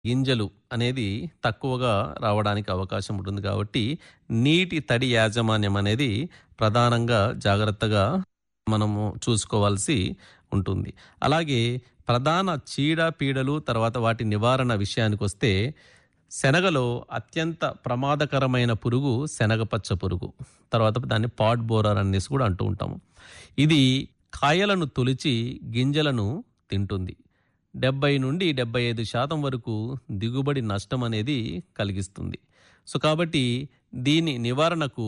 గింజలు అనేది తక్కువగా రావడానికి అవకాశం ఉంటుంది కాబట్టి నీటి తడి యాజమాన్యం అనేది ప్రధానంగా జాగ్రత్తగా మనము చూసుకోవాల్సి ఉంటుంది అలాగే ప్రధాన చీడ పీడలు తర్వాత వాటి నివారణ విషయానికి వస్తే శనగలో అత్యంత ప్రమాదకరమైన పురుగు శనగపచ్చ పురుగు తర్వాత దాన్ని పాట్ బోరర్ అనేసి కూడా అంటూ ఉంటాము ఇది కాయలను తొలిచి గింజలను తింటుంది డెబ్బై నుండి డెబ్బై ఐదు శాతం వరకు దిగుబడి నష్టం అనేది కలిగిస్తుంది సో కాబట్టి దీని నివారణకు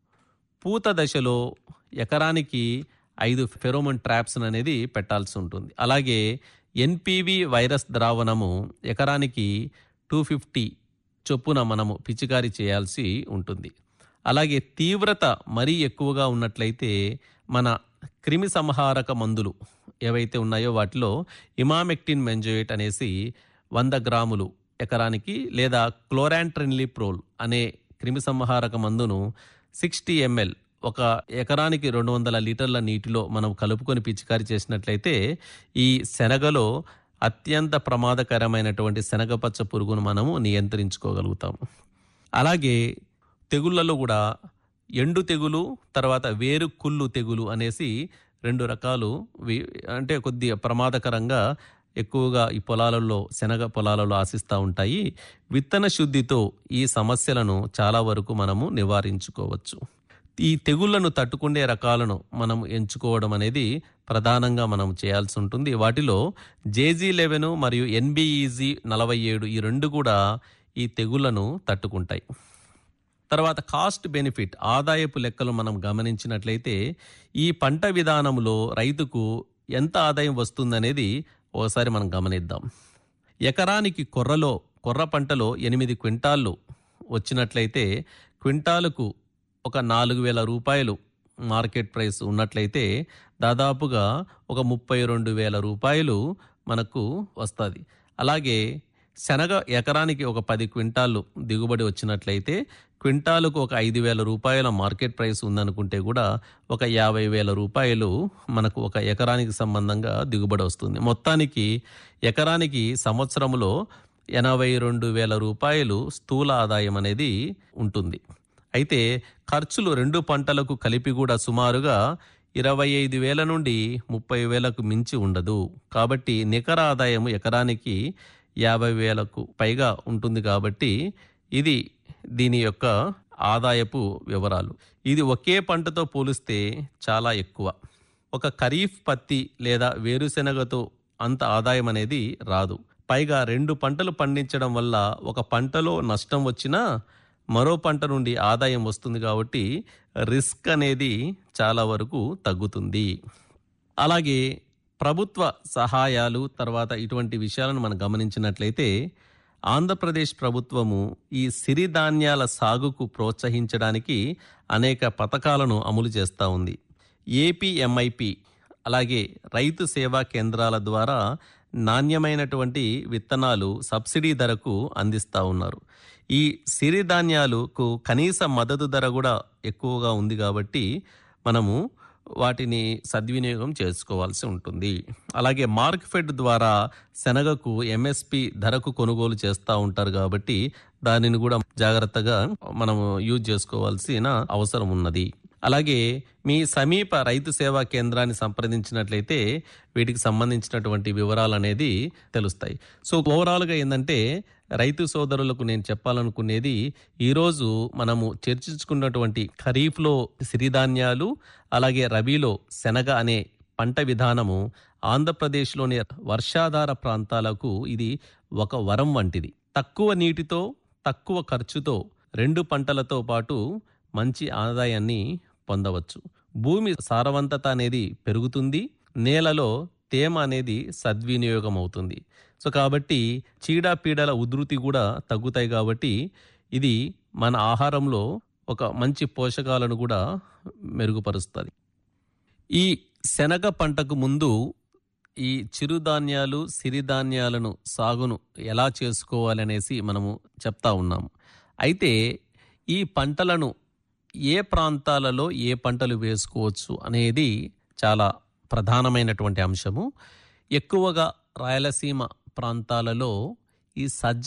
పూత దశలో ఎకరానికి ఐదు ఫెరోమోన్ ట్రాప్స్ అనేది పెట్టాల్సి ఉంటుంది అలాగే ఎన్పివి వైరస్ ద్రావణము ఎకరానికి టూ ఫిఫ్టీ చొప్పున మనము పిచికారీ చేయాల్సి ఉంటుంది అలాగే తీవ్రత మరీ ఎక్కువగా ఉన్నట్లయితే మన క్రిమి సంహారక మందులు ఏవైతే ఉన్నాయో వాటిలో ఇమామెక్టిన్ మెంజోయేట్ అనేసి వంద గ్రాములు ఎకరానికి లేదా క్లోరాంట్రిన్లిప్రోల్ అనే క్రిమి సంహారక మందును సిక్స్టీ ఎంఎల్ ఒక ఎకరానికి రెండు వందల లీటర్ల నీటిలో మనం కలుపుకొని పిచికారి చేసినట్లయితే ఈ శనగలో అత్యంత ప్రమాదకరమైనటువంటి శనగపచ్చ పురుగును మనము నియంత్రించుకోగలుగుతాం అలాగే తెగుళ్ళలో కూడా ఎండు తెగులు తర్వాత వేరు కుళ్ళు తెగులు అనేసి రెండు రకాలు వి- అంటే కొద్దిగా ప్రమాదకరంగా ఎక్కువగా ఈ పొలాలలో శనగ పొలాలలో ఆశిస్తూ ఉంటాయి విత్తన శుద్ధితో ఈ సమస్యలను చాలా వరకు మనము నివారించుకోవచ్చు ఈ తెగుళ్లను తట్టుకునే రకాలను మనం ఎంచుకోవడం అనేది ప్రధానంగా మనం చేయాల్సి ఉంటుంది వాటిలో జేజీ లెవెన్ మరియు ఎన్బిఈజీ నలభై ఏడు ఈ రెండు కూడా ఈ తెగుళ్లను తట్టుకుంటాయి తర్వాత కాస్ట్ బెనిఫిట్ ఆదాయపు లెక్కలు మనం గమనించినట్లయితే ఈ పంట విధానంలో రైతుకు ఎంత ఆదాయం వస్తుందనేది ఒకసారి మనం గమనిద్దాం ఎకరానికి కొర్రలో కొర్ర పంటలో ఎనిమిది క్వింటాళ్ళు వచ్చినట్లయితే క్వింటాలుకు ఒక నాలుగు వేల రూపాయలు మార్కెట్ ప్రైస్ ఉన్నట్లయితే దాదాపుగా ఒక ముప్పై రెండు వేల రూపాయలు మనకు వస్తుంది అలాగే శనగ ఎకరానికి ఒక పది క్వింటాళ్ళు దిగుబడి వచ్చినట్లయితే క్వింటాలుకు ఒక ఐదు వేల రూపాయల మార్కెట్ ప్రైస్ ఉందనుకుంటే కూడా ఒక యాభై వేల రూపాయలు మనకు ఒక ఎకరానికి సంబంధంగా దిగుబడి వస్తుంది మొత్తానికి ఎకరానికి సంవత్సరంలో ఎనభై రెండు వేల రూపాయలు స్థూల ఆదాయం అనేది ఉంటుంది అయితే ఖర్చులు రెండు పంటలకు కలిపి కూడా సుమారుగా ఇరవై ఐదు వేల నుండి ముప్పై వేలకు మించి ఉండదు కాబట్టి నికర ఆదాయం ఎకరానికి యాభై వేలకు పైగా ఉంటుంది కాబట్టి ఇది దీని యొక్క ఆదాయపు వివరాలు ఇది ఒకే పంటతో పోలిస్తే చాలా ఎక్కువ ఒక ఖరీఫ్ పత్తి లేదా వేరుశెనగతో అంత ఆదాయం అనేది రాదు పైగా రెండు పంటలు పండించడం వల్ల ఒక పంటలో నష్టం వచ్చినా మరో పంట నుండి ఆదాయం వస్తుంది కాబట్టి రిస్క్ అనేది చాలా వరకు తగ్గుతుంది అలాగే ప్రభుత్వ సహాయాలు తర్వాత ఇటువంటి విషయాలను మనం గమనించినట్లయితే ఆంధ్రప్రదేశ్ ప్రభుత్వము ఈ సిరిధాన్యాల సాగుకు ప్రోత్సహించడానికి అనేక పథకాలను అమలు చేస్తూ ఉంది ఏపీఎంఐపి అలాగే రైతు సేవా కేంద్రాల ద్వారా నాణ్యమైనటువంటి విత్తనాలు సబ్సిడీ ధరకు అందిస్తూ ఉన్నారు ఈ సిరిధాన్యాలకు కనీస మద్దతు ధర కూడా ఎక్కువగా ఉంది కాబట్టి మనము వాటిని సద్వినియోగం చేసుకోవాల్సి ఉంటుంది అలాగే మార్క్ ఫెడ్ ద్వారా శనగకు ఎంఎస్పి ధరకు కొనుగోలు చేస్తూ ఉంటారు కాబట్టి దానిని కూడా జాగ్రత్తగా మనము యూజ్ చేసుకోవాల్సిన అవసరం ఉన్నది అలాగే మీ సమీప రైతు సేవా కేంద్రాన్ని సంప్రదించినట్లయితే వీటికి సంబంధించినటువంటి వివరాలు అనేది తెలుస్తాయి సో ఓవరాల్గా ఏంటంటే రైతు సోదరులకు నేను చెప్పాలనుకునేది ఈరోజు మనము చర్చించుకున్నటువంటి ఖరీఫ్లో సిరిధాన్యాలు అలాగే రబీలో శనగ అనే పంట విధానము ఆంధ్రప్రదేశ్లోని వర్షాధార ప్రాంతాలకు ఇది ఒక వరం వంటిది తక్కువ నీటితో తక్కువ ఖర్చుతో రెండు పంటలతో పాటు మంచి ఆదాయాన్ని పొందవచ్చు భూమి సారవంతత అనేది పెరుగుతుంది నేలలో తేమ అనేది సద్వినియోగం అవుతుంది సో కాబట్టి చీడపీడల ఉధృతి కూడా తగ్గుతాయి కాబట్టి ఇది మన ఆహారంలో ఒక మంచి పోషకాలను కూడా మెరుగుపరుస్తుంది ఈ శనగ పంటకు ముందు ఈ చిరుధాన్యాలు సిరిధాన్యాలను సాగును ఎలా చేసుకోవాలనేసి మనము చెప్తా ఉన్నాము అయితే ఈ పంటలను ఏ ప్రాంతాలలో ఏ పంటలు వేసుకోవచ్చు అనేది చాలా ప్రధానమైనటువంటి అంశము ఎక్కువగా రాయలసీమ ప్రాంతాలలో ఈ సజ్జ